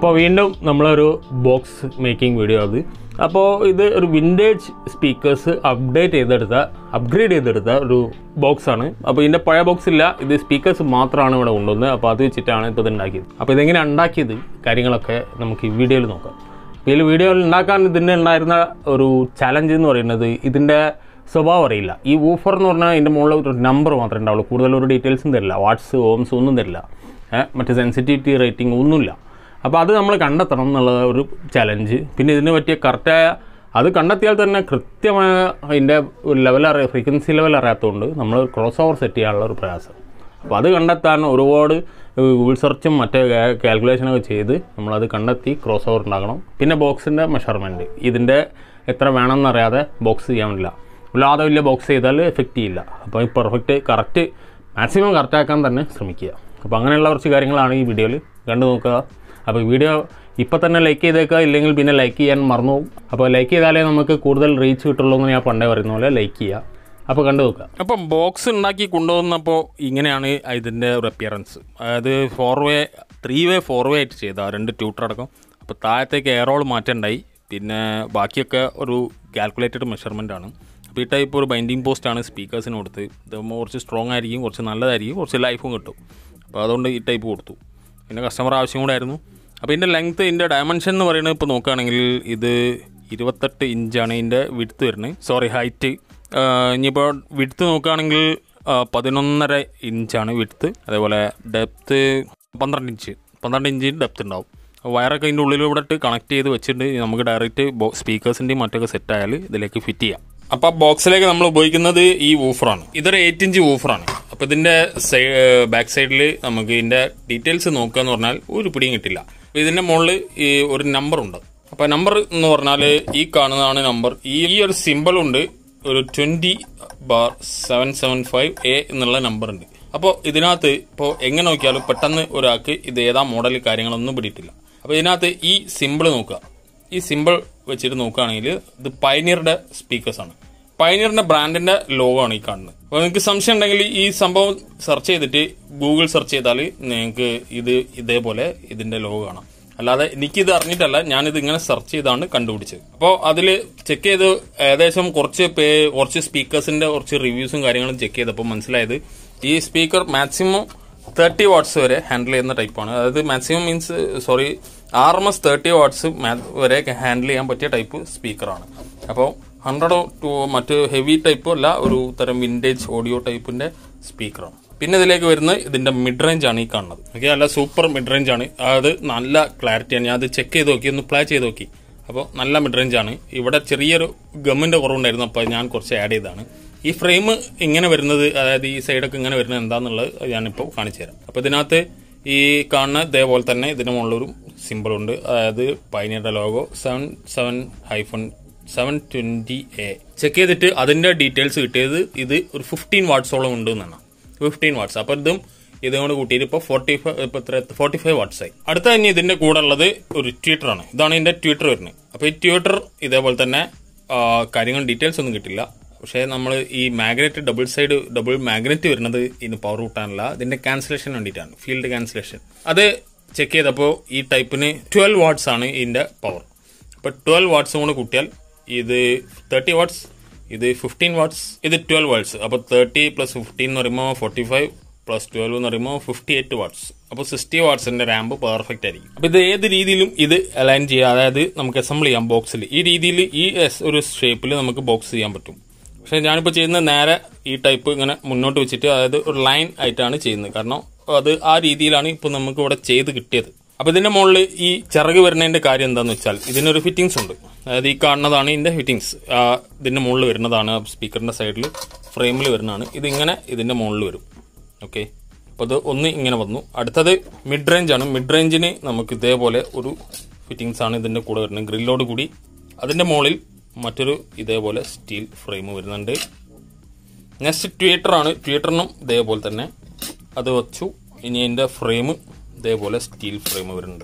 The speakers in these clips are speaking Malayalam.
അപ്പോൾ വീണ്ടും നമ്മളൊരു ബോക്സ് മേക്കിംഗ് വീഡിയോ അത് അപ്പോൾ ഇത് ഒരു വിൻറ്റേജ് സ്പീക്കേഴ്സ് അപ്ഡേറ്റ് ചെയ്തെടുത്ത അപ്ഗ്രേഡ് ചെയ്തെടുത്ത ഒരു ബോക്സ് ആണ് അപ്പോൾ ഇതിൻ്റെ പഴയ ബോക്സ് ഇല്ല ഇത് സ്പീക്കേഴ്സ് മാത്രമാണ് ഇവിടെ കൊണ്ടുവന്നത് അപ്പോൾ അത് വെച്ചിട്ടാണ് ഇപ്പോൾ ഇത് ഉണ്ടാക്കിയത് അപ്പോൾ ഇതെങ്ങനെ ഉണ്ടാക്കിയത് കാര്യങ്ങളൊക്കെ നമുക്ക് ഈ വീഡിയോയിൽ നോക്കാം അപ്പോൾ ഇതിൽ വീഡിയോയിൽ ഉണ്ടാക്കാൻ ഇതിൻ്റെ ഉണ്ടായിരുന്ന ഒരു ചലഞ്ച് എന്ന് പറയുന്നത് ഇതിൻ്റെ സ്വഭാവം അറിയില്ല ഈ ഊഫർ എന്ന് പറഞ്ഞാൽ ഇതിൻ്റെ മുകളിൽ ഒരു നമ്പർ മാത്രമേ ഉണ്ടാവുള്ളൂ കൂടുതൽ ഒരു ഡീറ്റെയിൽസും തരില്ല വാട്സ് ഓംസ് ഒന്നും തരില്ല ഏഹ് മറ്റേ സെൻസിറ്റിവിറ്റി റേറ്റിംഗ് ഒന്നുമില്ല അപ്പോൾ അത് നമ്മൾ കണ്ടെത്തണം എന്നുള്ള ഒരു ചലഞ്ച് പിന്നെ ഇതിന് പറ്റിയ കറക്റ്റായ അത് കണ്ടെത്തിയാൽ തന്നെ കൃത്യമായ അതിൻ്റെ ലെവൽ അറിയ ഫ്രീക്വൻസി ലെവൽ അറിയാത്തതുകൊണ്ട് നമ്മൾ ക്രോസ് ഓവർ സെറ്റ് ചെയ്യാനുള്ള ഒരു പ്രയാസം അപ്പോൾ അത് കണ്ടെത്താൻ ഒരുപാട് ഗൂഗിൾ സെർച്ചും മറ്റേ കാൽക്കുലേഷനൊക്കെ ചെയ്ത് നമ്മളത് കണ്ടെത്തി ക്രോസ് ഓവർ ഉണ്ടാക്കണം പിന്നെ ബോക്സിൻ്റെ മെഷർമെൻറ്റ് ഇതിൻ്റെ എത്ര വേണമെന്നറിയാതെ ബോക്സ് ചെയ്യാൻ പറ്റില്ല വല്ലാതെ വലിയ ബോക്സ് ചെയ്താൽ എഫക്റ്റ് ചെയ്യില്ല അപ്പോൾ ഈ പെർഫെക്റ്റ് കറക്റ്റ് മാക്സിമം കറക്റ്റ് ആക്കാൻ തന്നെ ശ്രമിക്കുക അപ്പോൾ അങ്ങനെയുള്ള കുറച്ച് കാര്യങ്ങളാണ് ഈ വീഡിയോയിൽ കണ്ടു നോക്കുക അപ്പോൾ വീഡിയോ ഇപ്പോൾ തന്നെ ലൈക്ക് ചെയ്തേക്കുക ഇല്ലെങ്കിൽ പിന്നെ ലൈക്ക് ചെയ്യാൻ മറന്നു പോകും അപ്പോൾ ലൈക്ക് ചെയ്താലേ നമുക്ക് കൂടുതൽ റീച്ച് കിട്ടുള്ളൂ എന്ന് ഞാൻ പണ്ടേ പറയുന്ന പോലെ ലൈക്ക് ചെയ്യുക അപ്പോൾ കണ്ടു നോക്കുക അപ്പം ബോക്സ് ഉണ്ടാക്കി കൊണ്ടുവന്നപ്പോൾ ഇങ്ങനെയാണ് ഇതിൻ്റെ ഒരു അപ്പിയറൻസ് അതായത് four way three way four way ആയിട്ട് ചെയ്ത രണ്ട് ട്യൂട്ടർ അടക്കം അപ്പോൾ താഴത്തേക്ക് എയറോൾ മാറ്റണ്ടായി പിന്നെ ബാക്കിയൊക്കെ ഒരു കാൽക്കുലേറ്റഡ് മെഷർമെൻ്റ് ആണ് അപ്പോൾ ഈ ടൈപ്പ് ഒരു ബൈൻഡിങ് പോസ്റ്റാണ് സ്പീക്കേഴ്സിന് കൊടുത്ത് ഇത് കുറച്ച് സ്ട്രോങ് ആയിരിക്കും കുറച്ച് നല്ലതായിരിക്കും കുറച്ച് ലൈഫും കിട്ടും അപ്പോൾ അതുകൊണ്ട് ഈ ടൈപ്പ് കൊടുത്തു പിന്നെ കസ്റ്റമർ ആവശ്യം കൂടെ ആയിരുന്നു അപ്പോൾ ഇതിൻ്റെ ലെങ്ത്ത് ഇതിൻ്റെ ഡയമെൻഷൻ എന്ന് പറയുന്നത് ഇപ്പോൾ നോക്കുകയാണെങ്കിൽ ഇത് ഇരുപത്തെട്ട് ഇഞ്ചാണ് ഇതിൻ്റെ വിഡ്ത്ത് വരുന്നത് സോറി ഹൈറ്റ് ഇനിയിപ്പോൾ വിഡ്ത്ത് നോക്കുകയാണെങ്കിൽ ആ, പതിനൊന്നര ഇഞ്ചാണ് വിഡ്ത്ത് അതേപോലെ ഡെപ്ത്ത് പന്ത്രണ്ട് ഇഞ്ച് പന്ത്രണ്ട് ഇഞ്ച് ഡെപ്ത്ത് ഉണ്ടാവും വയറൊക്കെ ഇതിൻ്റെ ഉള്ളിലൂടെ ഇട്ട് കണക്ട് ചെയ്ത് വെച്ചിട്ട് നമുക്ക് ഡയറക്റ്റ് സ്പീക്കേഴ്സിൻ്റെയും മറ്റൊക്കെ സെറ്റ് ആയാൽ ഇതിലേക്ക് ഫിറ്റ് ചെയ്യാം അപ്പോൾ ആ ബോക്സിലേക്ക് നമ്മൾ ഉപയോഗിക്കുന്നത് ഈ വൂഫറാണ് ഇതൊരു എയ്റ്റ് ഇഞ്ച് വൂഫറാണ് അപ്പോൾ ഇതിൻ്റെ ബാക്ക് സൈഡിൽ നമുക്ക് ഇതിൻ്റെ ഡീറ്റെയിൽസ് നോക്കുക എന്ന് പറഞ്ഞാൽ ഒരു പിടിയും കിട്ടില്ല അപ്പോൾ ഇതിൻ്റെ മുകളിൽ ഈ ഒരു നമ്പർ ഉണ്ട് അപ്പോൾ നമ്പർ എന്ന് പറഞ്ഞാൽ ഈ കാണുന്നതാണ് നമ്പർ ഈ ഈ ഒരു സിമ്പിൾ ഉണ്ട് ഒരു twenty bar seven seven five A എന്നുള്ള നമ്പർ ഉണ്ട് അപ്പോൾ ഇതിനകത്ത് ഇപ്പോൾ എങ്ങനെ നോക്കിയാലും പെട്ടെന്ന് ഒരാൾക്ക് ഇത് ഏതാ മോഡൽ കാര്യങ്ങളൊന്നും പിടിയിട്ടില്ല അപ്പോൾ ഇതിനകത്ത് ഈ സിമ്പിൾ നോക്കുക ഈ സിമ്പിൾ വെച്ചിട്ട് നോക്കുകയാണെങ്കിൽ ഇത് പൈനിയറുടെ സ്പീക്കേഴ്സ് ആണ് പൈനിയറിന്റെ ബ്രാൻഡിന്റെ ലോഗോ ആണ് ഈ കാണുന്നത് അപ്പോൾ നിങ്ങൾക്ക് സംശയം ഉണ്ടെങ്കിൽ ഈ സംഭവം സെർച്ച് ചെയ്തിട്ട് ഗൂഗിൾ സെർച്ച് ചെയ്താൽ നിങ്ങൾക്ക് ഇത് ഇതേപോലെ ഇതിന്റെ ലോഗോ കാണാം അല്ലാതെ എനിക്കിത് അറിഞ്ഞിട്ടല്ല ഞാനിത് ഇങ്ങനെ സെർച്ച് ചെയ്താണ് കണ്ടുപിടിച്ചത് അപ്പോൾ അതിൽ ചെക്ക് ചെയ്ത് ഏകദേശം കുറച്ച് പേ കുറച്ച് സ്പീക്കേഴ്സിന്റെ കുറച്ച് റിവ്യൂസും കാര്യങ്ങളും ചെക്ക് ചെയ്തപ്പോൾ മനസ്സിലായത് ഈ സ്പീക്കർ മാക്സിമം തേർട്ടി വാട്ട്സ് വരെ ഹാൻഡിൽ ചെയ്യുന്ന ടൈപ്പാണ് അതായത് maximum means sorry R M S thirty watts വരെ ഹാൻഡിൽ ചെയ്യാൻ പറ്റിയ ടൈപ്പ് സ്പീക്കറാണ് അപ്പോൾ ഹൺഡ്രഡ് ടു മറ്റ് ഹെവി ടൈപ്പ് അല്ല ഒരു തരം വിൻറ്റേജ് ഓഡിയോ ടൈപ്പിന്റെ സ്പീക്കറാണ് പിന്നെ ഇതിലേക്ക് വരുന്നത് ഇതിന്റെ മിഡ് റേഞ്ച് ആണ് ഈ കാണുന്നത് ഓക്കെ നല്ല സൂപ്പർ മിഡ് റേഞ്ച് ആണ് അത് നല്ല ക്ലാരിറ്റിയാണ് ഞാൻ അത് ചെക്ക് ചെയ്ത് നോക്കി ഒന്ന് പ്ലേ ചെയ്ത് നോക്കി അപ്പോൾ നല്ല മിഡ് റേഞ്ച് ആണ് ഇവിടെ ചെറിയൊരു ഗമ്മിന്റെ കുറവുണ്ടായിരുന്നു അപ്പോൾ ഞാൻ കുറച്ച് ആഡ് ചെയ്താണ് ഈ ഫ്രെയിം ഇങ്ങനെ വരുന്നത് അതായത് ഈ സൈഡൊക്കെ ഇങ്ങനെ വരുന്നത് എന്താണെന്നുള്ളത് ഞാനിപ്പോൾ കാണിച്ചു തരാം അപ്പോൾ ഇതിനകത്ത് ഈ കാണുന്ന ഇതേപോലെ തന്നെ ഇതിന് മുകളിലൊരു സിമ്പിൾ ഉണ്ട് അതായത് പൈനിയുടെ logo seven seven hyphen seven twenty A check ചെയ്തിട്ട് അതിന്റെ ഡീറ്റെയിൽസ് കിട്ടിയത് ഇത് ഒരു ഫിഫ്റ്റീൻ വാട്ട്സോളം ഉണ്ട് എന്നാണ് ഫിഫ്റ്റീൻ വാട്ട്സ് അപ്പോൾ ഇതും ഇതും കൂടെ കൂട്ടിയിട്ട് ഇപ്പോൾ ഫോർട്ടി ഫൈവ് ഇപ്പോൾ എത്ര ഫോർട്ടി ഫൈവ് വാട്ട്സ് ആയി അടുത്ത തന്നെ ഇതിന്റെ കൂടെ ഉള്ളത് ഒരു ട്വിറ്റർ ആണ് ഇതാണ് ഇതിന്റെ ട്വിറ്റർ വരുന്നത് അപ്പോൾ ഈ ട്വിറ്റർ ഇതേപോലെ തന്നെ ആ, കാര്യങ്ങൾ ഡീറ്റെയിൽസ് ഒന്നും കിട്ടില്ല പക്ഷേ നമ്മൾ ഈ magnet double side double magnet വരുന്നത് ഇതിന് പവർ കൂട്ടാനല്ല ഇതിന്റെ ക്യാൻസലേഷൻ വേണ്ടിയിട്ടാണ് ഫീൽഡ് ക്യാൻസലേഷൻ അത് ചെക്ക് ചെയ്തപ്പോൾ ഈ ടൈപ്പിന് ട്വൽവ് വാട്ട്സ് ആണ് ഇതിന്റെ പവർ അപ്പോൾ ട്വൽവ് വാട്ട്സും കൂടെ കൂട്ടിയാൽ ഇത് തേർട്ടി വാട്ട്സ് ഇത് ഫിഫ്റ്റീൻ വാട്ട്സ് ഇത് ട്വൽവ് വാട്ട്സ് അപ്പോൾ തേർട്ടി പ്ലസ് ഫിഫ്റ്റീൻ എന്ന് പറയുമ്പോൾ ഫോർട്ടി ഫൈവ് പ്ലസ് ട്വൽവ് എന്ന് പറയുമ്പോൾ ഫിഫ്റ്റി എയ്റ്റ് വാട്ട്സ് അപ്പോൾ സിക്സ്റ്റി വാട്ട്സിന്റെ റാമ്പ് പെർഫെക്റ്റ് ആയിരിക്കും അപ്പോൾ ഇത് ഏത് രീതിയിലും ഇത് അലൈൻ ചെയ്യാം അതായത് നമുക്ക് അസംബിൾ ചെയ്യാം ബോക്സിൽ ഈ രീതിയിൽ ഈ എസ് ഒരു ഷേപ്പിൽ നമുക്ക് ബോക്സ് ചെയ്യാൻ പറ്റും പക്ഷെ ഞാനിപ്പോൾ ചെയ്യുന്നത് നേരെ ഈ ടൈപ്പ് ഇങ്ങനെ മുന്നോട്ട് വെച്ചിട്ട് അതായത് ഒരു ലൈൻ ആയിട്ടാണ് ചെയ്യുന്നത് കാരണം അത് ആ രീതിയിലാണ് ഇപ്പോൾ നമുക്ക് ഇവിടെ ചെയ്ത് കിട്ടിയത് അപ്പൊ ഇതിന്റെ മുകളിൽ ഈ ചിറക് വരുന്നതിന്റെ കാര്യം എന്താന്ന് വെച്ചാൽ ഇതിനൊരു ഫിറ്റിംഗ്സ് ഉണ്ട് അതായത് ഈ കാണുന്നതാണ് ഇതിന്റെ ഫിറ്റിംഗ്സ് ഇതിന്റെ മുകളിൽ വരുന്നതാണ് സ്പീക്കറിന്റെ സൈഡിൽ ഫ്രെയിമിൽ വരുന്നതാണ് ഇതിങ്ങനെ ഇതിന്റെ മുകളിൽ വരും ഓക്കെ അപ്പോൾ അത് ഒന്ന് ഇങ്ങനെ വന്നു അടുത്തത് മിഡ് റേഞ്ച് ആണ് മിഡ് റേഞ്ചിന് നമുക്ക് ഇതേപോലെ ഒരു ഫിറ്റിംഗ്സ് ആണ് ഇതിന്റെ കൂടെ വരുന്നത് ഗ്രില്ലോട് കൂടി അതിന്റെ മുകളിൽ മറ്റൊരു ഇതേപോലെ സ്റ്റീൽ ഫ്രെയിം വരുന്നുണ്ട് നെക്സ്റ്റ് ട്വിറ്റർ ആണ് ട്വിറ്ററിനും ഇതേപോലെ തന്നെ അത് വെച്ചു ഇനി അതിന്റെ ഫ്രെയിം ഇതേപോലെ സ്റ്റീൽ ഫ്രെയിം വരുന്നുണ്ട്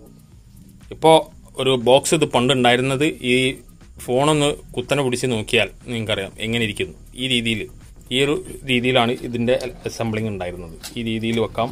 ഇപ്പോൾ ഒരു ബോക്സ് ഇത് പണ്ടുണ്ടായിരുന്നത് ഈ ഫോണൊന്ന് കുത്തനെ പിടിച്ച് നോക്കിയാൽ നിങ്ങൾക്കറിയാം എങ്ങനെ ഇരിക്കുന്നു ഈ രീതിയിൽ ഈ ഒരു രീതിയിലാണ് ഇതിന്റെ അസംബ്ലിംഗ് ഉണ്ടായിരുന്നത് ഈ രീതിയിൽ വെക്കാം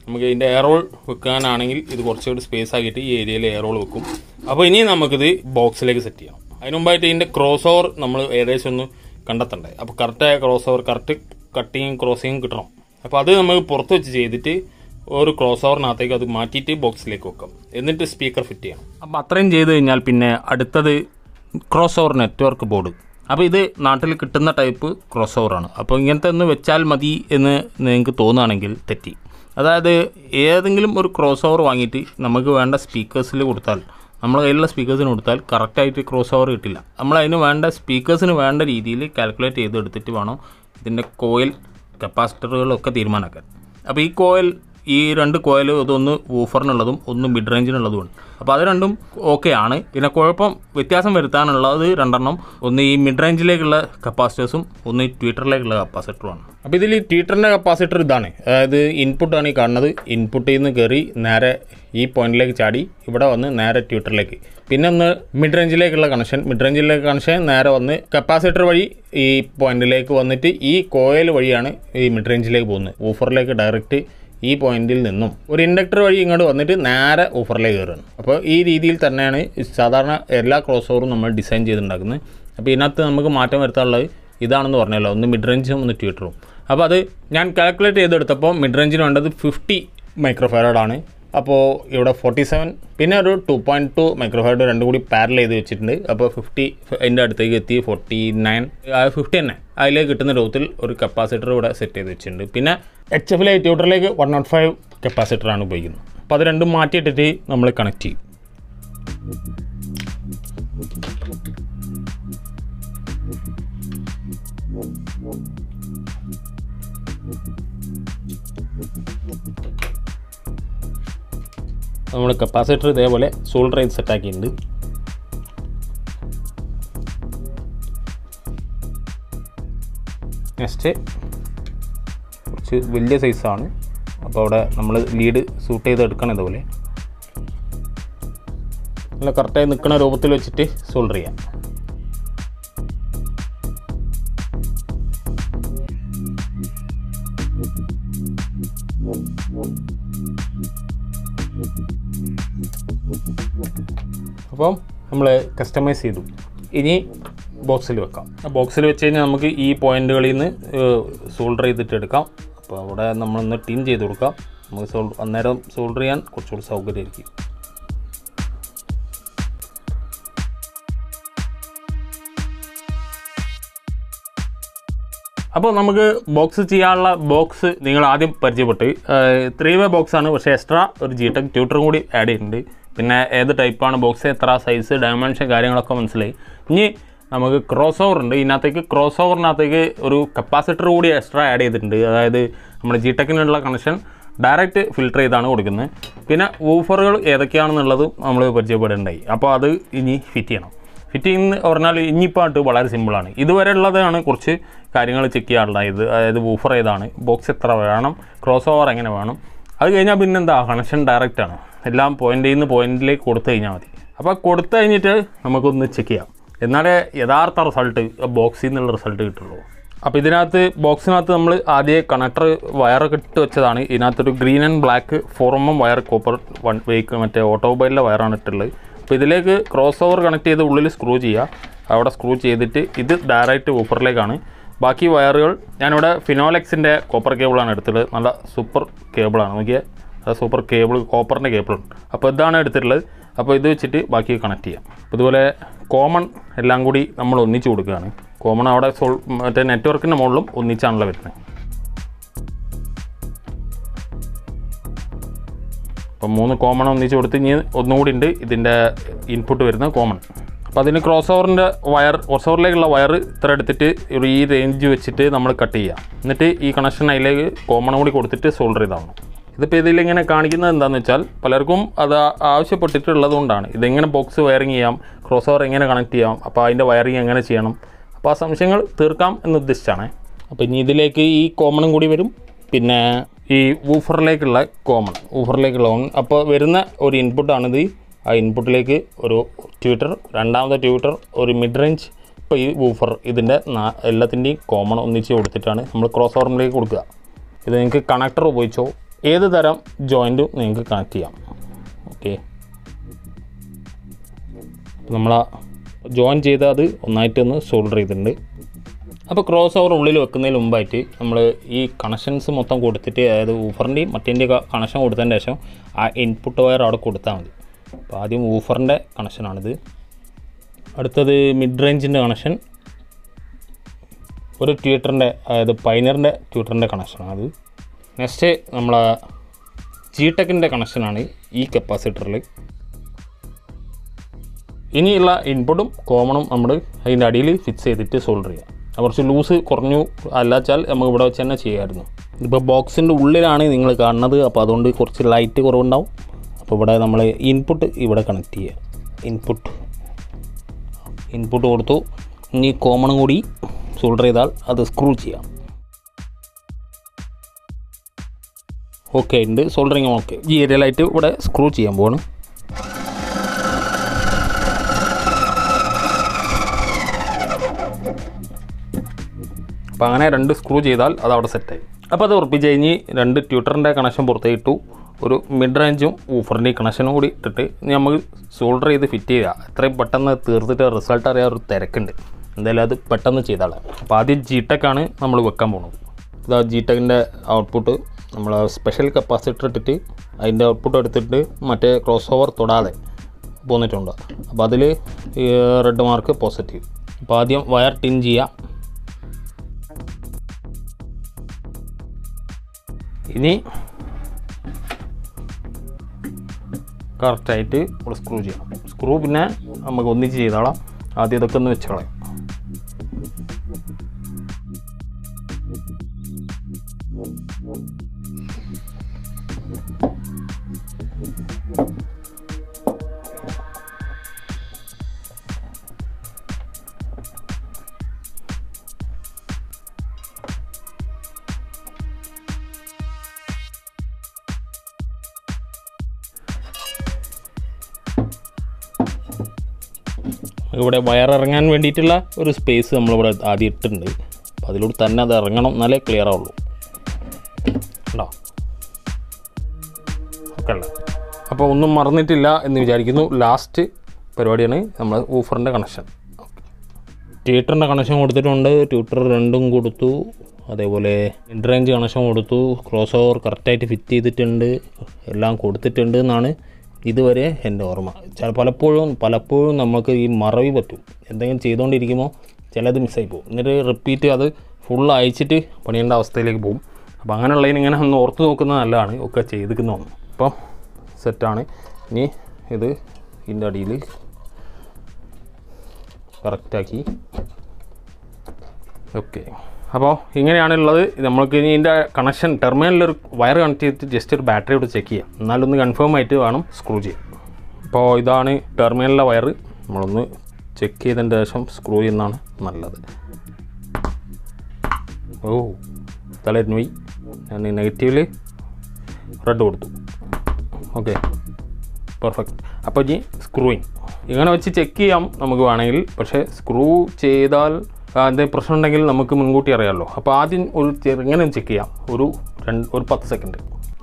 നമുക്ക് ഇതിൻ്റെ എയറോൾ വെക്കാനാണെങ്കിൽ ഇത് കുറച്ചുകൂടി സ്പേസ് ആക്കിയിട്ട് ഈ ഏരിയയിൽ എയറോൾ വെക്കും അപ്പോൾ ഇനി നമുക്കിത് ബോക്സിലേക്ക് സെറ്റ് ചെയ്യാം അതിന് മുമ്പായിട്ട് ഇതിൻ്റെ ക്രോസ് ഓവർ നമ്മൾ ഏകദേശം ഒന്ന് കണ്ടെത്തണ്ടേ അപ്പോൾ കറക്റ്റായ ക്രോസ് ഓവർ കറക്റ്റ് കട്ടിങ്ങും ക്രോസിങ്ങും കിട്ടണം അപ്പോൾ അത് നമുക്ക് പുറത്ത് വെച്ച് ചെയ്തിട്ട് ഒരു ക്രോസ് ഓവറിനകത്തേക്ക് അത് മാറ്റിയിട്ട് ബോക്സിലേക്ക് വെക്കാം എന്നിട്ട് സ്പീക്കർ ഫിറ്റ് ചെയ്യണം അപ്പോൾ അത്രയും ചെയ്ത് കഴിഞ്ഞാൽ പിന്നെ അടുത്തത് ക്രോസ് ഓവർ നെറ്റ്വർക്ക് ബോർഡ് അപ്പോൾ ഇത് നാട്ടിൽ കിട്ടുന്ന ടൈപ്പ് ക്രോസ് ഓവറാണ് അപ്പോൾ ഇങ്ങനത്തെ ഒന്ന് വെച്ചാൽ മതി എന്ന് നിങ്ങൾക്ക് തോന്നുകയാണെങ്കിൽ തെറ്റി അതായത് ഏതെങ്കിലും ഒരു ക്രോസ് ഓവർ വാങ്ങിയിട്ട് നമുക്ക് വേണ്ട സ്പീക്കേഴ്സിൽ കൊടുത്താൽ നമ്മളെ കയ്യിലുള്ള സ്പീക്കേഴ്സിന് കൊടുത്താൽ കറക്റ്റായിട്ട് ക്രോസ് ഓവർ കിട്ടില്ല നമ്മൾ അതിന് വേണ്ട സ്പീക്കേഴ്സിന് വേണ്ട രീതിയിൽ കാൽക്കുലേറ്റ് ചെയ്തെടുത്തിട്ട് വേണം ഇതിൻ്റെ കോയിൽ കപ്പാസിറ്ററുകളൊക്കെ തീരുമാനമാക്കാൻ അപ്പോൾ ഈ കോയിൽ ഈ രണ്ട് കോയിൽ ഇതൊന്ന് വൂഫറിനുള്ളതും ഒന്ന് മിഡ് റേഞ്ചിനുള്ളതുമാണ് അപ്പോൾ അത് രണ്ടും ഓക്കെ ആണ് പിന്നെ കുഴപ്പം വ്യത്യാസം വരുത്താനുള്ളത് രണ്ടെണ്ണം ഒന്ന് ഈ മിഡ് റേഞ്ചിലേക്കുള്ള കപ്പാസിറ്റേഴ്സും ഒന്ന് ഈ ട്വിറ്ററിലേക്കുള്ള കപ്പാസിറ്ററുമാണ് അപ്പോൾ ഇതിൽ ഈ ട്വിറ്ററിൻ്റെ കപ്പാസിറ്റർ ഇതാണ് അതായത് ഇൻപുട്ടാണ് ഈ കാണുന്നത് ഇൻപുട്ടിൽ നിന്ന് കയറി നേരെ ഈ പോയിന്റിലേക്ക് ചാടി ഇവിടെ വന്ന് നേരെ ട്വിറ്ററിലേക്ക് പിന്നെ ഒന്ന് മിഡ് റേഞ്ചിലേക്കുള്ള കണക്ഷൻ മിഡ് റേഞ്ചിലേക്ക് കണക്ഷൻ നേരെ വന്ന് കപ്പാസിറ്റർ വഴി ഈ പോയിന്റിലേക്ക് വന്നിട്ട് ഈ കോയിൽ വഴിയാണ് ഈ മിഡ് റേഞ്ചിലേക്ക് പോകുന്നത് ഊഫറിലേക്ക് ഡയറക്റ്റ് ഈ പോയിന്റിൽ നിന്നും ഒരു ഇൻഡക്ടർ വഴി ഇങ്ങോട്ട് വന്നിട്ട് നേരെ ഊഫറിലേക്ക് കയറുകയാണ് അപ്പോൾ ഈ രീതിയിൽ തന്നെയാണ് സാധാരണ എല്ലാ ക്രോസ് ഓവറും നമ്മൾ ഡിസൈൻ ചെയ്തിട്ടുണ്ടാക്കുന്നത് അപ്പോൾ ഇതിനകത്ത് നമുക്ക് മാറ്റം വരുത്താനുള്ളത് ഇതാണെന്ന് പറഞ്ഞല്ലോ ഒന്ന് മിഡ് റേഞ്ചും ഒന്ന് ട്വിറ്ററും അപ്പോൾ അത് ഞാൻ കാൽക്കുലേറ്റ് ചെയ്തെടുത്തപ്പോൾ മിഡ് റേഞ്ചിന് വേണ്ടത് ഫിഫ്റ്റി മൈക്രോഫാരഡാണ് അപ്പോൾ ഇവിടെ ഫോർട്ടി സെവൻ പിന്നെ ഒരു ടു പോയിൻറ്റ് ടു മൈക്രോഫാരഡ് രണ്ടും കൂടി പാരൽ ചെയ്ത് വെച്ചിട്ടുണ്ട് അപ്പോൾ ഫിഫ്റ്റി അതിൻ്റെ അടുത്തേക്ക് എത്തി ഫോർട്ടി നയൻ ഫിഫ്റ്റി തന്നെ അതിലേക്ക് കിട്ടുന്ന രൂപത്തിൽ ഒരു കപ്പാസിറ്റർ ഇവിടെ സെറ്റ് ചെയ്ത് വെച്ചിട്ടുണ്ട് പിന്നെ എച്ച് എഫിലെ ട്യൂട്ടറിലേക്ക് വൺ നോട്ട് ഫൈവ് കപ്പാസിറ്ററാണ് ഉപയോഗിക്കുന്നത് അപ്പോൾ അത് രണ്ടും മാറ്റിയിട്ടിട്ട് നമ്മൾ കണക്ട് ചെയ്യും നമ്മൾ കപ്പാസിറ്റർ ഇതേപോലെ സോൾഡർ ചെയ്ത് സെറ്റാക്കിയിട്ടുണ്ട് നെക്സ്റ്റ് കുറച്ച് വലിയ സൈസാണ് അപ്പോൾ അവിടെ നമ്മൾ ലീഡ് സൂട്ട് ചെയ്ത് എടുക്കണം ഇതുപോലെ നല്ല കറക്റ്റായി നിൽക്കുന്ന രൂപത്തിൽ വെച്ചിട്ട് സോൾഡർ ചെയ്യാം അപ്പം നമ്മൾ കസ്റ്റമൈസ് ചെയ്തു ഇനി ബോക്സിൽ വെക്കാം ആ ബോക്സിൽ വെച്ച് കഴിഞ്ഞാൽ നമുക്ക് ഈ പോയിന്റുകളിൽ നിന്ന് സോൾഡർ ചെയ്തിട്ട് എടുക്കാം അപ്പോൾ അവിടെ നമ്മളൊന്ന് ടീം ചെയ്ത് കൊടുക്കാം നമുക്ക് സോൾ അന്നേരം സോൾഡർ ചെയ്യാൻ കുറച്ചുകൂടി സൗകര്യമായിരിക്കും അപ്പോൾ നമുക്ക് ബോക്സ് ചെയ്യാനുള്ള ബോക്സ് നിങ്ങൾ ആദ്യം പരിചയപ്പെട്ട് ത്രീ വേ ബോക്സ് ആണ് പക്ഷേ എക്സ്ട്രാ ഒരു ജി ടെക് ട്യൂട്ടറും കൂടി ആഡ് ചെയ്തിട്ടുണ്ട് പിന്നെ ഏത് ടൈപ്പാണ് ബോക്സ് എത്ര സൈസ് ഡയമെൻഷൻ കാര്യങ്ങളൊക്കെ മനസ്സിലായി ഇനി നമുക്ക് ക്രോസ് ഓവർ ഉണ്ട് ഇതിനകത്തേക്ക് ക്രോസ് ഓവറിനകത്തേക്ക് ഒരു കപ്പാസിറ്റർ കൂടി എക്സ്ട്രാ ആഡ് ചെയ്തിട്ടുണ്ട് അതായത് നമ്മുടെ ജി ടെക്കിനുള്ള കണക്ഷൻ ഡയറക്റ്റ് ഫിൽട്ടർ ചെയ്താണ് കൊടുക്കുന്നത് പിന്നെ വൂഫറുകൾ ഏതൊക്കെയാണെന്നുള്ളത് നമ്മൾ പരിചയപ്പെടേണ്ടായി അപ്പോൾ അത് ഇനി ഫിറ്റ് ചെയ്യണം ഫിറ്റിംഗ് പറഞ്ഞാൽ ഇനിയിപ്പാട്ട് വളരെ സിമ്പിളാണ് ഇതുവരെ ഉള്ളതാണ് കുറച്ച് കാര്യങ്ങൾ ചെക്ക് ചെയ്യാറുള്ളത് അതായത് വൂഫർ ഏതാണ് ബോക്സ് എത്ര വേണം ക്രോസ് ഓവർ എങ്ങനെ വേണം അത് കഴിഞ്ഞാൽ പിന്നെ എന്താ കണക്ഷൻ ഡയറക്റ്റ് ആണ് എല്ലാം പോയിന്റിൽ നിന്ന് പോയിന്റിലേക്ക് കൊടുത്തു കഴിഞ്ഞാൽ മതി അപ്പോൾ കൊടുത്തു കഴിഞ്ഞിട്ട് നമുക്കൊന്ന് ചെക്ക് ചെയ്യാം എന്നാലേ യഥാർത്ഥ റിസൾട്ട് ബോക്സിൽ നിന്നുള്ള റിസൾട്ട് കിട്ടുള്ളൂ അപ്പോൾ ഇതിനകത്ത് ബോക്സിനകത്ത് നമ്മൾ ആദ്യം കണക്ടർ വയറൊക്കെ ഇട്ട് വെച്ചതാണ് ഇതിനകത്തൊരു ഗ്രീൻ ആൻഡ് ബ്ലാക്ക് ഫോർമം വയർ കോപ്പർ വൺ വെഹിക്കിൾ മറ്റേ ഓട്ടോമൊബൈലിലെ വയറാണ് ഇട്ടുള്ളത് അപ്പോൾ ഇതിലേക്ക് ക്രോസ് ഓവർ കണക്ട് ചെയ്ത് ഉള്ളിൽ സ്ക്രൂ ചെയ്യുക അവിടെ സ്ക്രൂ ചെയ്തിട്ട് ഇത് ഡയറക്റ്റ് ഊപ്പറിലേക്കാണ് ബാക്കി വയറുകൾ ഞാനിവിടെ ഫിനോലെക്സിൻ്റെ കോപ്പർ കേബിളാണ് എടുത്തത് നല്ല സൂപ്പർ കേബിളാണ് നോക്കിയാൽ അത് സൂപ്പർ കേബിൾ കോപ്പറിൻ്റെ കേബിളുണ്ട് അപ്പോൾ ഇതാണ് എടുത്തിട്ടുള്ളത് അപ്പോൾ ഇത് വെച്ചിട്ട് ബാക്കി കണക്ട് ചെയ്യാം അപ്പോൾ ഇതുപോലെ കോമൺ എല്ലാം കൂടി നമ്മൾ ഒന്നിച്ച് കൊടുക്കുകയാണ് കോമൺ അവിടെ സോൾ മറ്റേ നെറ്റ്വർക്കിൻ്റെ മുകളിലും ഒന്നിച്ചാണല്ലോ വരുന്നത് അപ്പം മൂന്ന് കോമൺ ഒന്നിച്ച് കൊടുത്ത് ഇനി ഒന്നുകൂടി ഉണ്ട് ഇതിൻ്റെ ഇൻപുട്ട് വരുന്ന കോമൺ അപ്പോൾ അതിന് ക്രോസ് ഓവറിൻ്റെ വയർ ക്രോസ് ഓവറിലേക്കുള്ള വയർ ഇത്ര എടുത്തിട്ട് ഒരു ഈ റേഞ്ച് വെച്ചിട്ട് നമ്മൾ കട്ട് ചെയ്യുക എന്നിട്ട് ഈ കണക്ഷൻ അതിലേക്ക് കോമൺ കൂടി കൊടുത്തിട്ട് സോൾഡർ ചെയ്താവണം ഇതിപ്പോൾ ഇതിലിങ്ങനെ കാണിക്കുന്നത് എന്താണെന്ന് വെച്ചാൽ പലർക്കും അത് ആവശ്യപ്പെട്ടിട്ടുള്ളത് കൊണ്ടാണ് ഇതെങ്ങനെ ബോക്സ് വയറിങ് ചെയ്യാം ക്രോസ് ഓവർ എങ്ങനെ കണക്ട് ചെയ്യാം അപ്പോൾ അതിൻ്റെ വയറിങ് എങ്ങനെ ചെയ്യണം അപ്പോൾ ആ സംശയങ്ങൾ തീർക്കാം എന്ന് ഉദ്ദേശിച്ചാണ് അപ്പോൾ ഇനി ഇതിലേക്ക് ഈ കോമണും കൂടി വരും പിന്നെ ഈ വൂഫറിലേക്കുള്ള കോമൺ വൂഫറിലേക്കുള്ള ഓൺ അപ്പോൾ വരുന്ന ഒരു ഇൻപുട്ടാണിത് ആ ഇൻപുട്ടിലേക്ക് ഒരു ട്യൂട്ടർ രണ്ടാമത്തെ ട്യൂട്ടർ ഒരു മിഡ് റേഞ്ച് ഇപ്പോൾ ഈ വൂഫർ ഇതിൻ്റെ നാ- എല്ലാത്തിൻ്റെയും കോമൺ ഒന്നിച്ച് കൊടുത്തിട്ടാണ് നമ്മൾ ക്രോസ് ഓവറിലേക്ക് കൊടുക്കുക ഇത് നിങ്ങൾക്ക് കണക്ടർ ഉപയോഗിച്ചോ ഏത് തരം ജോയിൻറ്റും നിങ്ങൾക്ക് കണക്ട് ചെയ്യാം ഓക്കെ നമ്മൾ ജോയിൻ ചെയ്ത് അത് ഒന്നായിട്ടൊന്ന് സോൾഡർ ചെയ്തിട്ടുണ്ട് അപ്പോൾ ക്രോസ് ഓവർ ഉള്ളിൽ വെക്കുന്നതിന് മുമ്പായിട്ട് നമ്മൾ ഈ കണക്ഷൻസ് മൊത്തം കൊടുത്തിട്ട് അതായത് ഊഫറിൻ്റെയും മറ്റേൻ്റെ കണക്ഷൻ കൊടുത്തതിന് ശേഷം ആ ഇൻപുട്ട് വയർ അവിടെ കൊടുത്താൽ മതി അപ്പോൾ ആദ്യം ഊഫറിൻ്റെ കണക്ഷനാണിത് അടുത്തത് മിഡ് റേഞ്ചിൻ്റെ കണക്ഷൻ ഒരു ട്യൂട്ടറിൻ്റെ അതായത് പൈനറിൻ്റെ ട്യൂട്ടറിൻ്റെ കണക്ഷനാണ് അത് നെക്സ്റ്റ് നമ്മളെ ജി ടെക്കിൻ്റെ കണക്ഷനാണ് ഈ കപ്പാസിറ്ററിൽ ഇനിയുള്ള ഇൻപുട്ടും കോമണും നമ്മൾ അതിൻ്റെ അടിയിൽ ഫിക്സ് ചെയ്തിട്ട് സോൾഡർ ചെയ്യാം അത് കുറച്ച് ലൂസ് കുറഞ്ഞു അല്ലാച്ചാൽ നമുക്ക് ഇവിടെ വെച്ച് തന്നെ ചെയ്യാമായിരുന്നു ഇതിപ്പോൾ ബോക്സിൻ്റെ ഉള്ളിലാണ് നിങ്ങൾ കാണുന്നത് അപ്പോൾ അതുകൊണ്ട് കുറച്ച് ലൈറ്റ് കുറവുണ്ടാവും അപ്പോൾ ഇവിടെ നമ്മൾ ഇൻപുട്ട് ഇവിടെ കണക്ട് ചെയ്യുക ഇൻപുട്ട് ഇൻപുട്ട് കൊടുത്തു ഇനി കോമണും കൂടി സോൾഡർ ചെയ്താൽ അത് സ്ക്രൂ ചെയ്യാം ഓക്കെ ഉണ്ട് സോൾഡറിങ് ഓക്കെ ഈ ഏരിയയിലായിട്ട് ഇവിടെ സ്ക്രൂ ചെയ്യാൻ പോവാണ് അപ്പോൾ അങ്ങനെ രണ്ട് സ്ക്രൂ ചെയ്താൽ അത് അവിടെ സെറ്റായി അപ്പോൾ അത് ഉറപ്പിച്ച് കഴിഞ്ഞ് രണ്ട് ട്യൂട്ടറിൻ്റെ കണക്ഷൻ പുറത്തേക്ക് ഇട്ടു ഒരു മിഡ് റേഞ്ചും ഊഫറിൻ്റെ കണക്ഷനും കൂടി ഇട്ടിട്ട് ഇനി നമുക്ക് സോൾഡർ ചെയ്ത് ഫിറ്റ് ചെയ്യുക എത്രയും പെട്ടെന്ന് തീർത്തിട്ട് റിസൾട്ട് അറിയാൻ ഒരു തിരക്കുണ്ട് എന്തായാലും അത് പെട്ടെന്ന് ചെയ്താളെ അപ്പോൾ ആദ്യം ജി ടെക്കാണ് നമ്മൾ വെക്കാൻ പോകുന്നത് ഇതാ ജി ടെക്കിൻ്റെ ഔട്ട്പുട്ട് നമ്മൾ സ്പെഷ്യൽ കപ്പാസിറ്റർ ഇട്ടിട്ട് അതിൻ്റെ ഔട്ട്പുട്ട് എടുത്തിട്ട് മറ്റേ ക്രോസ് ഓവർ തൊടാതെ പോന്നിട്ടുണ്ട് അപ്പോൾ അതിൽ റെഡ് മാർക്ക് പോസിറ്റീവ് അപ്പോൾ ആദ്യം വയർ ടിൻ ചെയ്യാം ഇനി കറക്റ്റായിട്ട് ഇവിടെ സ്ക്രൂ ചെയ്യണം സ്ക്രൂ പിന്നെ നമുക്ക് ഒന്നിച്ച് ചെയ്തോളാം ആദ്യം ഇതൊക്കെ ഒന്ന് വെച്ചോളാം ഇവിടെ വയർ ഇറങ്ങാൻ വേണ്ടിയിട്ടുള്ള ഒരു സ്പേസ് നമ്മളിവിടെ ആദ്യം ഇട്ടിട്ടുണ്ട് അപ്പോൾ അതിലൂടെ തന്നെ അത് ഇറങ്ങണം എന്നാലേ ക്ലിയർ ആവുള്ളൂ ഉണ്ടോ ഓക്കെ അല്ലേ അപ്പോൾ ഒന്നും മറന്നിട്ടില്ല എന്ന് വിചാരിക്കുന്നു ലാസ്റ്റ് പരിപാടിയാണ് നമ്മൾ ഊഫറിൻ്റെ കണക്ഷൻ ട്യൂട്ടറിൻ്റെ കണക്ഷൻ കൊടുത്തിട്ടുണ്ട് ട്യൂട്ടർ രണ്ടും കൊടുത്തു അതേപോലെ മിഡ് റേഞ്ച് കണക്ഷൻ കൊടുത്തു ക്രോസ് ഓവർ കറക്റ്റായിട്ട് ഫിറ്റ് ചെയ്തിട്ടുണ്ട് എല്ലാം കൊടുത്തിട്ടുണ്ട് എന്നാണ് ഇതുവരെ എൻ്റെ ഓർമ്മ ചില പലപ്പോഴും പലപ്പോഴും നമുക്ക് ഈ മറവി പറ്റും എന്തെങ്കിലും ചെയ്തുകൊണ്ടിരിക്കുമ്പോൾ ചിലത് മിസ്സായി പോകും എന്നിട്ട് റിപ്പീറ്റ് അത് ഫുൾ അയച്ചിട്ട് പണിയേണ്ട അവസ്ഥയിലേക്ക് പോകും അപ്പോൾ അങ്ങനെയുള്ളതിന് ഇങ്ങനെ ഒന്ന് ഓർത്ത് നോക്കുന്നത് നല്ലതാണ് ഒക്കെ ചെയ്തിരിക്കുന്ന ഒന്ന് അപ്പം സെറ്റാണ് ഇനി ഇത് ഇതിൻ്റെ അടിയിൽ കറക്റ്റാക്കി ഓക്കെ അപ്പോൾ ഇങ്ങനെയാണുള്ളത് നമ്മൾക്ക് ഇനി ഇതിൻ്റെ കണക്ഷൻ ടെർമിനലിൽ ഒരു വയർ കണക്ട് ചെയ്തിട്ട് ജസ്റ്റ് ഒരു ബാറ്ററി ഇവിടെ ചെക്ക് ചെയ്യാം എന്നാലൊന്ന് കൺഫേം ആയിട്ട് വേണം സ്ക്രൂ ചെയ്യാൻ അപ്പോൾ ഇതാണ് ടെർമിനലിലെ വയർ നമ്മളൊന്ന് ചെക്ക് ചെയ്തതിന് ശേഷം സ്ക്രൂ ചെയ്യുന്നതാണ് നല്ലത് ഓ തലേന്ന് പോയി ഞാൻ നെഗറ്റീവിൽ റെഡ് കൊടുത്തു ഓക്കെ പെർഫെക്റ്റ് അപ്പോൾ ഇനി സ്ക്രൂയിങ് ഇങ്ങനെ വെച്ച് ചെക്ക് ചെയ്യാം നമുക്ക് വേണമെങ്കിൽ പക്ഷേ സ്ക്രൂ ചെയ്താൽ ആ, എന്തെങ്കിലും പ്രശ്നം ഉണ്ടെങ്കിൽ നമുക്ക് മുൻകൂട്ടി അറിയാമല്ലോ അപ്പോൾ ആദ്യം ഒരു ചെറുങ്ങനെ ചെക്ക് ചെയ്യാം ഒരു രണ്ട് ഒരു പത്ത് സെക്കൻഡ്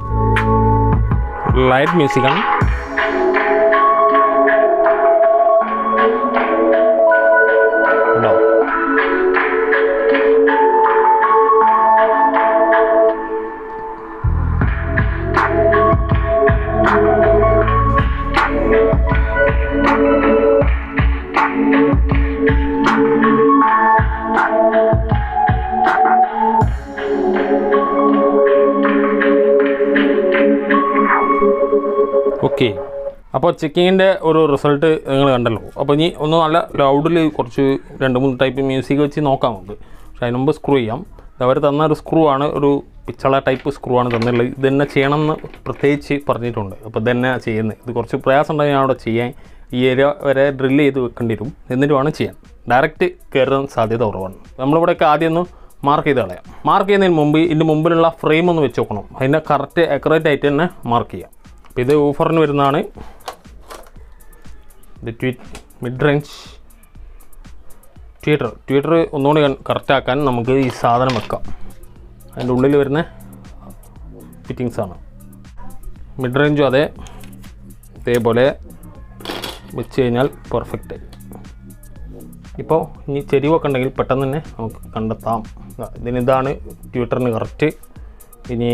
ലൈറ്റ് മ്യൂസിക്കാണ് ഉണ്ടോ ഓക്കെ അപ്പോൾ ചെക്കിങ്ങിൻ്റെ ഒരു റിസൾട്ട് നിങ്ങൾ കണ്ടല്ലോ അപ്പോൾ ഇനി ഒന്ന് നല്ല ലൗഡിൽ കുറച്ച് രണ്ട് മൂന്ന് ടൈപ്പ് മ്യൂസിക് വെച്ച് നോക്കാം നമുക്ക് പക്ഷേ അതിന് മുമ്പ് സ്ക്രൂ ചെയ്യാം അവർ തന്ന ഒരു സ്ക്രൂ ആണ് ഒരു പിച്ചള ടൈപ്പ് സ്ക്രൂ ആണ് തന്നുള്ളത് ഇത് തന്നെ ചെയ്യണമെന്ന് പ്രത്യേകിച്ച് പറഞ്ഞിട്ടുണ്ട് അപ്പോൾ ഇത് തന്നെ ചെയ്യുന്നത് ഇത് കുറച്ച് പ്രയാസം ഉണ്ടെങ്കിൽ ഞാൻ അവിടെ ചെയ്യാൻ ഈ ഏരിയ വരെ ഡ്രില്ല് ചെയ്ത് വെക്കേണ്ടി വരും എന്നിട്ട് വേണം ചെയ്യാൻ ഡയറക്റ്റ് കയറാൻ സാധ്യത കുറവാണ് നമ്മളിവിടെയൊക്കെ ആദ്യം ഒന്ന് മാർക്ക് ചെയ്ത് കളയാം മാർക്ക് ചെയ്യുന്നതിന് മുമ്പ് ഇതിൻ്റെ മുമ്പിലുള്ള ഫ്രെയിം ഒന്ന് വെച്ച് നോക്കണം അതിൻ്റെ കറക്റ്റ് അക്യുറേറ്റ് ആയിട്ട് തന്നെ മാർക്ക് ചെയ്യാം അപ്പോൾ ഇത് ഓഫറിന് വരുന്നതാണ് ഇത് tweet mid range tweeter tweeter ഒന്നുകൂടി കറക്റ്റ് ആക്കാൻ നമുക്ക് ഈ സാധനം വെക്കാം അതിൻ്റെ ഉള്ളിൽ വരുന്ന ഫിറ്റിങ്സ് ആണ് മിഡ് റേഞ്ചും അതെ ഇതേപോലെ വെച്ച് കഴിഞ്ഞാൽ പെർഫെക്റ്റ് ഇപ്പോൾ ഇനി ചെരിവൊക്കെ ഉണ്ടെങ്കിൽ പെട്ടെന്ന് തന്നെ നമുക്ക് കണ്ടെത്താം ദാ ഇതിനിതാണ് ട്വിറ്ററിന് കറക്റ്റ് ഇനി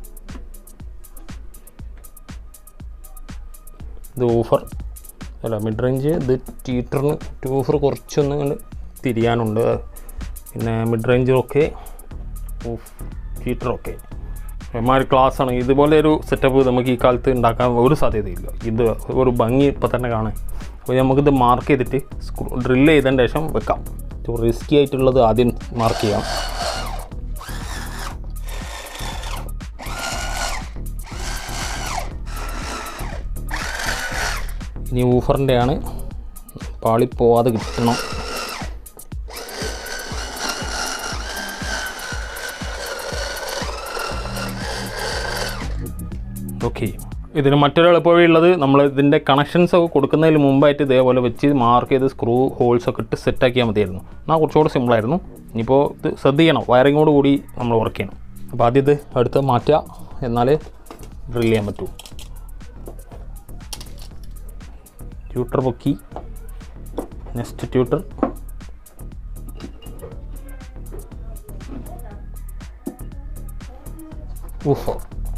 ഇത് ഓഫർ അല്ല മിഡ് റേഞ്ച് ഇത് ട്വിറ്ററിന് ഓഫർ കുറച്ചൊന്ന് ഇങ്ങട് തിരിയാനുണ്ട് പിന്നെ മിഡ് റേഞ്ചൊക്കെ ഓഫ് ട്വിറ്ററൊക്കെ ഒരുമാതിരി ക്ലാസ് ആണ് ഇതുപോലെ ഒരു സെറ്റപ്പ് നമുക്ക് ഈ കാലത്ത് ഉണ്ടാക്കാൻ ഒരു സാധ്യതയില്ല ഇത് ഒരു ഭംഗി ഇപ്പം തന്നെ കാണാൻ അപ്പോൾ നമുക്കിത് മാർക്ക് ചെയ്തിട്ട് സ്ക്രൂ ഡ്രില്ല് ചെയ്തതിന് ശേഷം വെക്കാം റിസ്കി ആയിട്ടുള്ളത് ആദ്യം മാർക്ക് ചെയ്യാം ഇനി ഊഫറിൻ്റെ ആണ് പാളി പോവാതെ കിട്ടണം ഓക്കെ ഇതിന് മറ്റൊരു എളുപ്പവഴിയുള്ളത് നമ്മൾ ഇതിൻ്റെ കണക്ഷൻസ് ഒക്കെ കൊടുക്കുന്നതിന് മുമ്പായിട്ട് ഇതേപോലെ വെച്ച് മാർക്ക് ചെയ്ത് സ്ക്രൂ ഹോൾസ് ഒക്കെ ഇട്ട് സെറ്റാക്കിയാൽ മതിയായിരുന്നു എന്നാൽ കുറച്ചുകൂടെ സിമ്പിളായിരുന്നു ഇനിയിപ്പോൾ ഇത് ശ്രദ്ധിക്കണം വയറിങ്ങോട് കൂടി നമ്മൾ വർക്ക് ചെയ്യണം അപ്പോൾ ആദ്യം ഇത് അടുത്ത് മാറ്റുക എന്നാലേ ഡ്രിൽ ചെയ്യാൻ പറ്റൂ ട്യൂട്ടർ പൊക്കി നെക്സ്റ്റ് ട്യൂട്ടർ ഊഫോ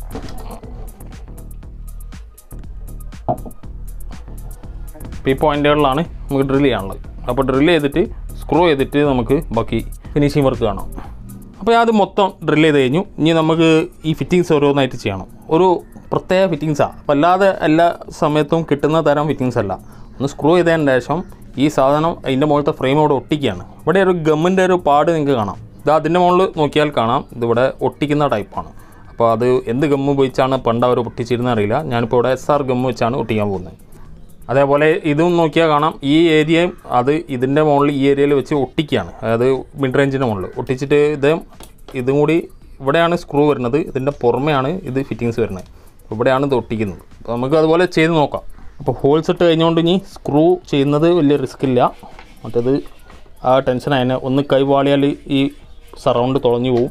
ഇപ്പോൾ ഈ പോയിന്റുകളിലാണ് നമുക്ക് ഡ്രിൽ ചെയ്യാനുള്ളത് അപ്പോൾ ഡ്രിൽ ചെയ്തിട്ട് സ്ക്രൂ ചെയ്തിട്ട് നമുക്ക് ബാക്കി ഫിനിഷിങ് വർക്ക് കാണാം അപ്പോൾ അത് മൊത്തം ഡ്രിൽ ചെയ്ത് കഴിഞ്ഞു ഇനി നമുക്ക് ഈ ഫിറ്റിങ്സ് ഓരോന്നായിട്ട് ചെയ്യണം ഒരു പ്രത്യേക ഫിറ്റിങ്സാണ് അപ്പോൾ അല്ലാതെ എല്ലാ സമയത്തും കിട്ടുന്ന തരം ഫിറ്റിങ്സ് അല്ല ഒന്ന് സ്ക്രൂ ചെയ്തതിന് ശേഷം ഈ സാധനം അതിൻ്റെ മുകളിലത്തെ ഫ്രെയിമോട് ഒട്ടിക്കുകയാണ് ഇവിടെ ഒരു ഗമ്മിൻ്റെ ഒരു പാട് നിങ്ങൾക്ക് കാണാം ഇത് അതിൻ്റെ മുകളിൽ നോക്കിയാൽ കാണാം ഇതിവിടെ ഒട്ടിക്കുന്ന ടൈപ്പാണ് അപ്പോൾ അത് എന്ത് ഗമ്മ് ഉപയോഗിച്ചാണ് പണ്ട് അവർ ഒട്ടിച്ചിരുന്നത് അറിയില്ല ഞാനിപ്പോൾ ഇവിടെ എസ് ആർ ഗമ്മ് വെച്ചാണ് ഒട്ടിക്കാൻ പോകുന്നത് അതേപോലെ ഇതും നോക്കിയാൽ കാണാം ഈ ഏരിയയും അത് ഇതിൻ്റെ മുകളിൽ ഈ ഏരിയയിൽ വെച്ച് ഒട്ടിക്കുകയാണ് അതായത് മിഡ് റേഞ്ചിൻ്റെ മുകളിൽ ഒട്ടിച്ചിട്ട് ഇത് ഇതും കൂടി ഇവിടെയാണ് സ്ക്രൂ വരുന്നത് ഇതിൻ്റെ പുറമെയാണ് ഇത് ഫിറ്റിങ്സ് വരുന്നത് ഇവിടെയാണ് ഇത് ഒട്ടിക്കുന്നത് അപ്പോൾ നമുക്ക് അതുപോലെ ചെയ്ത് നോക്കാം അപ്പോൾ ഹോൾസ് ഇട്ട് കഴിഞ്ഞുകൊണ്ട് ഇനി സ്ക്രൂ ചെയ്യുന്നത് വലിയ റിസ്ക് ഇല്ല മറ്റേത് ആ ടെൻഷൻ അതിനെ ഒന്ന് കൈവാളിയാൽ ഈ സറൗണ്ട് തുളഞ്ഞു പോവും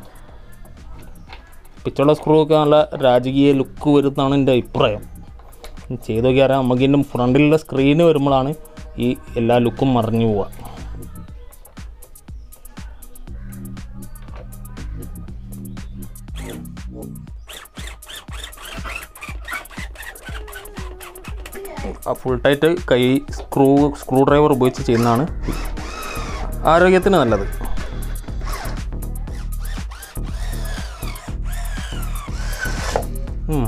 പിച്ചുള്ള സ്ക്രൂ ഒക്കെ നല്ല രാജകീയ ലുക്ക് വരുന്നതാണ് എൻ്റെ അഭിപ്രായം ചെയ്ത് നോക്കിയാൽ അറിയാം നമുക്ക് ഇതിൻ്റെ ഫ്രണ്ടിലുള്ള സ്ക്രീന് വരുമ്പോഴാണ് ഈ എല്ലാ ലുക്കും മറിഞ്ഞു പോവുക ആ ഫുൾ ടൈറ്റ് കൈ സ്ക്രൂ സ്ക്രൂ ഡ്രൈവർ ഉപയോഗിച്ച് ചെയ്യുന്നതാണ് ആരോഗ്യത്തിന് നല്ലത് ഉം.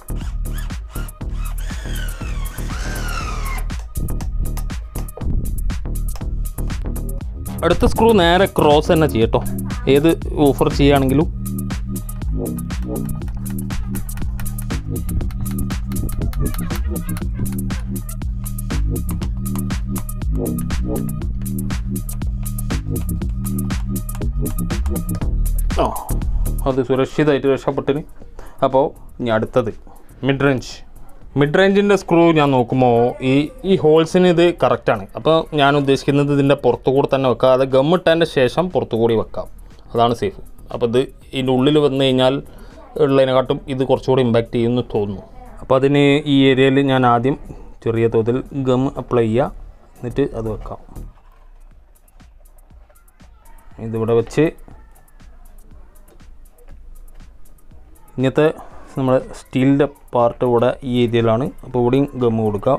അടുത്ത സ്ക്രൂ നേരെ ക്രോസ് തന്നെ ചെയ്യട്ടോ ഏത് ഓഫർ ചെയ്യുകയാണെങ്കിലും ആ അത് സുരക്ഷിതമായിട്ട് രക്ഷപ്പെട്ടിന് അപ്പോൾ ഇനി അടുത്തത് മിഡ് റേഞ്ച് മിഡ് റേഞ്ചിൻ്റെ സ്ക്രൂ ഞാൻ നോക്കുമ്പോൾ ഈ ഈ ഹോൾസിന് ഇത് കറക്റ്റാണ് അപ്പോൾ ഞാൻ ഉദ്ദേശിക്കുന്നത് ഇതിൻ്റെ പുറത്തു കൂടെ തന്നെ വെക്കാം അത് ഗമ്മിട്ടതിൻ്റെ ശേഷം പുറത്തു കൂടി വെക്കാം അതാണ് സേഫ് അപ്പോൾ ഇത് ഇതിൻ്റെ ഉള്ളിൽ വന്നു കഴിഞ്ഞാൽ ഉള്ളതിനെക്കാട്ടും ഇത് കുറച്ചുകൂടി ഇമ്പാക്റ്റ് ചെയ്യുമെന്ന് തോന്നുന്നു അപ്പോൾ അതിന് ഈ ഏരിയയിൽ ഞാൻ ആദ്യം ചെറിയ തോതിൽ ഗം അപ്ലൈ ചെയ്യുക എന്നിട്ട് അത് വെക്കാം ഇതിവിടെ വെച്ച് ഇങ്ങനത്തെ നമ്മുടെ സ്റ്റീലിൻ്റെ പാർട്ട് ഇവിടെ ഈ ഏരിയയിലാണ് അപ്പോൾ ഇവിടെയും ഗമ്മ് കൊടുക്കാം